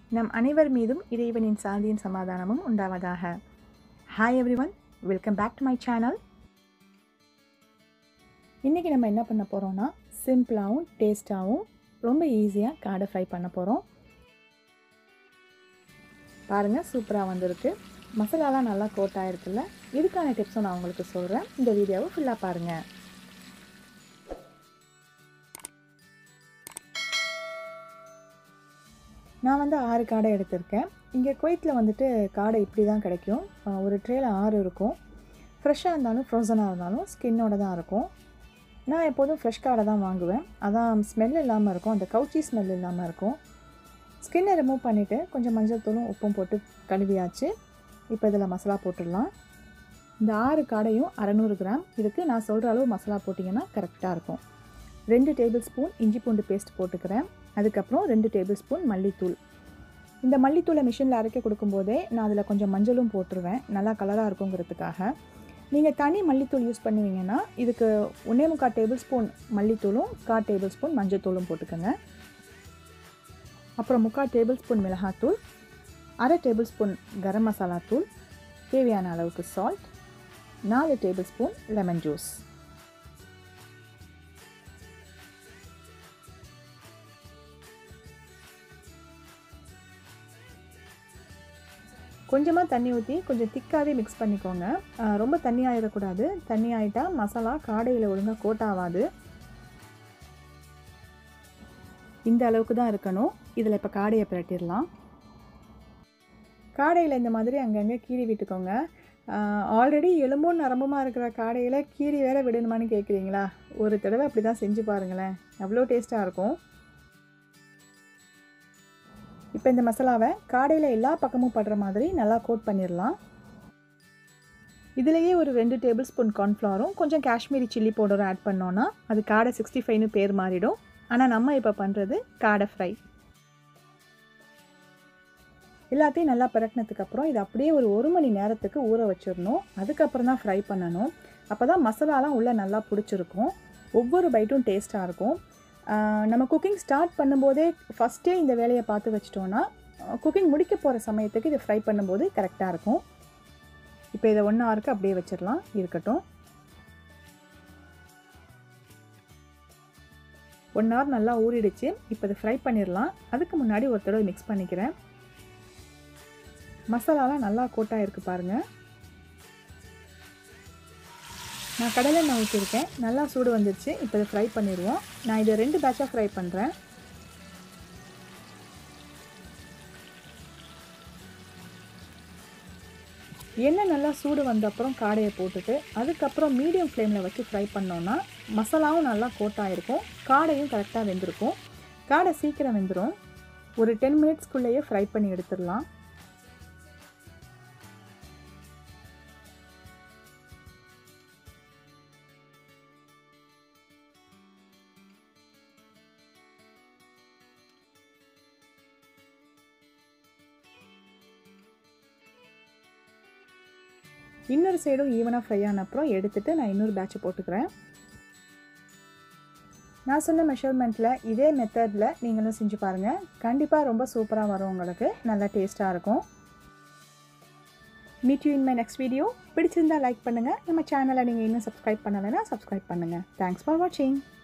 நம் அனைவர் மீதும் இறைவனின் சாந்தியின் சமாதானமும் உண்டாவதாக hi everyone welcome back to my channel இன்றைக்கி நம்ம என்ன பண்ண போகிறோம்னா சிம்பிளாகவும் டேஸ்ட்டாகவும் ரொம்ப ஈஸியாக காடை ஃப்ரை பண்ண போகிறோம் பாருங்கள் சூப்பராக வந்திருக்கு மசாலாலாம் நல்லா கோட் ஆகிருக்குல்ல இதுக்கான டிப்ஸும் நான் உங்களுக்கு சொல்கிறேன் இந்த வீடியோவை ஃபுல்லாக பாருங்கள் நான் வந்து ஆறு காடை எடுத்திருக்கேன் இங்கே குவைத்தில் வந்துட்டு காடை இப்படி தான் கிடைக்கும் ஒரு ட்ரேயில் ஆறு இருக்கும் ஃப்ரெஷ்ஷாக இருந்தாலும் ஃப்ரோசனாக இருந்தாலும் ஸ்கின்னோட தான் இருக்கும் நான் எப்போதும் ஃப்ரெஷ் காடை தான் வாங்குவேன் அதான் ஸ்மெல் இல்லாமல் இருக்கும் அந்த கவுச்சி ஸ்மெல் இல்லாமல் இருக்கும் ஸ்கின்னை ரிமூவ் பண்ணிவிட்டு கொஞ்சம் மஞ்சள் தூளும் உப்பும் போட்டு கழுவியாச்சு இப்போ இதில் மசாலா போட்டுடலாம் இந்த ஆறு காடையும் அறநூறு கிராம் இதுக்கு நான் சொல்கிற அளவு மசாலா போட்டிங்கன்னா கரெக்டாக இருக்கும் ரெண்டு டேபிள் ஸ்பூன் இஞ்சி பூண்டு பேஸ்ட் போட்டுக்கிறேன் அதுக்கப்புறம் ரெண்டு டேபிள் ஸ்பூன் மல்லித்தூள் இந்த மல்லித்தூளை மிஷினில் அரைக்க கொடுக்கும்போதே நான் அதில் கொஞ்சம் மஞ்சளும் போட்டுருவேன் நல்லா கலராக இருக்குங்கிறதுக்காக நீங்கள் தனி மல்லித்தூள் யூஸ் பண்ணுவீங்கன்னா இதுக்கு ஒன்றே முக்கால் டேபிள் ஸ்பூன் மல்லித்தூளும் கால் டேபிள் ஸ்பூன் மஞ்சத்தூளும் போட்டுக்கோங்க அப்புறம் முக்கால் டேபிள் ஸ்பூன் மிளகாத்தூள் அரை டேபிள் ஸ்பூன் கரம் மசாலா தூள் தேவையான அளவுக்கு சால்ட் நாலு டேபிள் ஸ்பூன் லெமன் ஜூஸ் கொஞ்சமாக தண்ணி ஊற்றி கொஞ்சம் திக்காகவே மிக்ஸ் பண்ணிக்கோங்க ரொம்ப தண்ணி ஆகிடக்கூடாது தண்ணி ஆகிட்டால் மசாலா காடையில் ஒழுங்காக கோட் ஆகாது இந்த அளவுக்கு தான் இருக்கணும் இதில் இப்போ காடையை பிரட்டிடலாம் காடையில் இந்த மாதிரி அங்கங்கே கீறி விட்டுக்கோங்க ஆல்ரெடி எலும்பும் நரம்புமாக இருக்கிற காடையில் கீரி வேற விடணுமான்னு கேட்குறீங்களா ஒரு தடவை அப்படி தான் செஞ்சு பாருங்களேன் அவ்வளோ டேஸ்ட்டாக இருக்கும் இப்போ இந்த மசாலாவை காடையில் எல்லா பக்கமும் படுற மாதிரி நல்லா கோட் பண்ணிடலாம் இதிலேயே ஒரு ரெண்டு டேபிள் ஸ்பூன் கார்ன்ஃப்ளவரும் கொஞ்சம் காஷ்மீரி சில்லி பவுடரும் ஆட் பண்ணோன்னா அது காடை சிக்ஸ்டி ஃபைவ்னு பேர் மாறிடும் ஆனால் நம்ம இப்போ பண்ணுறது காடை ஃப்ரை எல்லாத்தையும் நல்லா பரட்டினதுக்கப்புறம் இது அப்படியே ஒரு ஒரு மணி நேரத்துக்கு ஊற வச்சிடணும் அதுக்கப்புறம் தான் ஃப்ரை பண்ணணும் அப்போ தான் மசாலாலாம் உள்ளே நல்லா பிடிச்சிருக்கும் ஒவ்வொரு பைட்டும் டேஸ்ட்டாக இருக்கும் நம்ம குக்கிங் ஸ்டார்ட் பண்ணும்போதே ஃபஸ்ட்டே இந்த வேலையை பார்த்து வச்சிட்டோன்னா குக்கிங் முடிக்க போகிற சமயத்துக்கு இதை ஃப்ரை பண்ணும்போது கரெக்டாக இருக்கும் இப்போ இதை ஒன் ஹவருக்கு அப்படியே வச்சிடலாம் இருக்கட்டும் ஒன் ஹவர் நல்லா ஊறிடுச்சு இப்போ இதை ஃப்ரை பண்ணிடலாம் அதுக்கு முன்னாடி ஒரு தடவை மிக்ஸ் பண்ணிக்கிறேன் மசாலாலாம் நல்லா கோட்டாக இருக்குது பாருங்கள் நான் கடலை எண்ணெய் ஊற்றிருக்கேன் நல்லா சூடு வந்துடுச்சு இப்போ இதை ஃப்ரை பண்ணிடுவோம் நான் இதை ரெண்டு பேட்சாக ஃப்ரை பண்ணுறேன் எண்ணெய் நல்லா சூடு வந்த அப்புறம் காடையை போட்டுட்டு அதுக்கப்புறம் மீடியம் ஃப்ளேமில் வச்சு ஃப்ரை பண்ணோன்னா மசாலாவும் நல்லா கோட்டாக இருக்கும் காடையும் கரெக்டாக வெந்திருக்கும் காடை சீக்கிரம் வெந்துடும் ஒரு டென் மினிட்ஸ்க்குள்ளேயே ஃப்ரை பண்ணி எடுத்துடலாம் இன்னொரு சைடும் ஈவனாக ஃப்ரை ஆன அப்புறம் எடுத்துகிட்டு நான் இன்னொரு பேட்சை போட்டுக்கிறேன் நான் சொன்ன மெஷர்மெண்ட்டில் இதே மெத்தடில் நீங்களும் செஞ்சு பாருங்கள் கண்டிப்பாக ரொம்ப சூப்பராக வரும் உங்களுக்கு நல்லா டேஸ்ட்டாக இருக்கும் meet you in my next video பிடிச்சிருந்தால் லைக் பண்ணுங்கள் நம்ம சேனலை நீங்கள் இன்னும் சப்ஸ்கிரைப் பண்ணலைன்னா சப்ஸ்கிரைப் பண்ணுங்கள் தேங்க்ஸ் ஃபார் வாட்சிங்